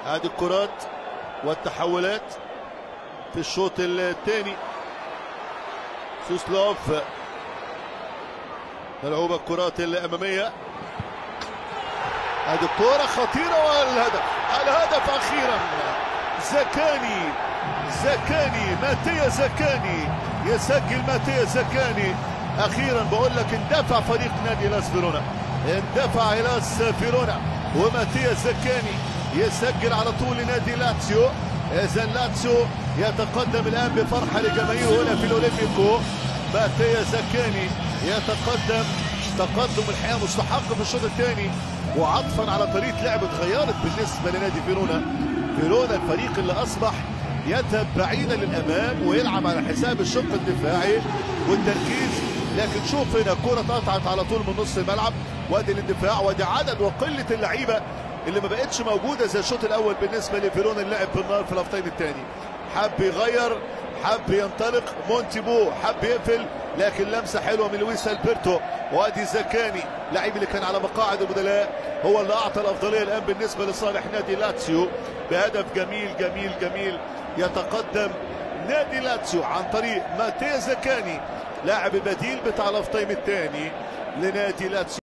هذه الكرات والتحولات في الشوط الثاني سوسلوف ملعوبة الكرات الأمامية هذه الكرة خطيرة والهدف الهدف أخيرا زكاني زكاني ماتيا زكاني يسجل ماتيا زكاني أخيرا بقول لك اندفع فريق نادي لاس فيرونا اندفع لاس فيرونا وماتيا زكاني يسجل على طول لنادي لاتسيو اذا لاتسيو يتقدم الان بفرحه لجماهيره هنا في الاولمبيكو ماتيا زكاني يتقدم تقدم الحقيقه مستحق في الشوط الثاني وعطفا على طريقه لعب اتغيرت بالنسبه لنادي فيرونا فيرونا الفريق اللي اصبح يذهب بعيدا للامام ويلعب على حساب الشق الدفاعي والتركيز لكن شوف هنا كرة اتقطعت على طول من نص الملعب وادي الاندفاع وادي عدد وقله اللعيبه اللي ما بقتش موجوده زي الشوط الاول بالنسبه لفيرونا اللي لعب بالنار في الهفتين الثاني حب يغير حب ينطلق مونتيبو حب يقفل لكن لمسه حلوه من لويس البرتو وادي زكاني لعيب اللي كان على مقاعد البدلاء هو اللي اعطى الافضليه الان بالنسبه لصالح نادي لاتسيو بهدف جميل جميل جميل يتقدم نادي لاتسيو عن طريق ماتيا زكاني لاعب البديل بتاع الهفتين الثاني لنادي لاتسيو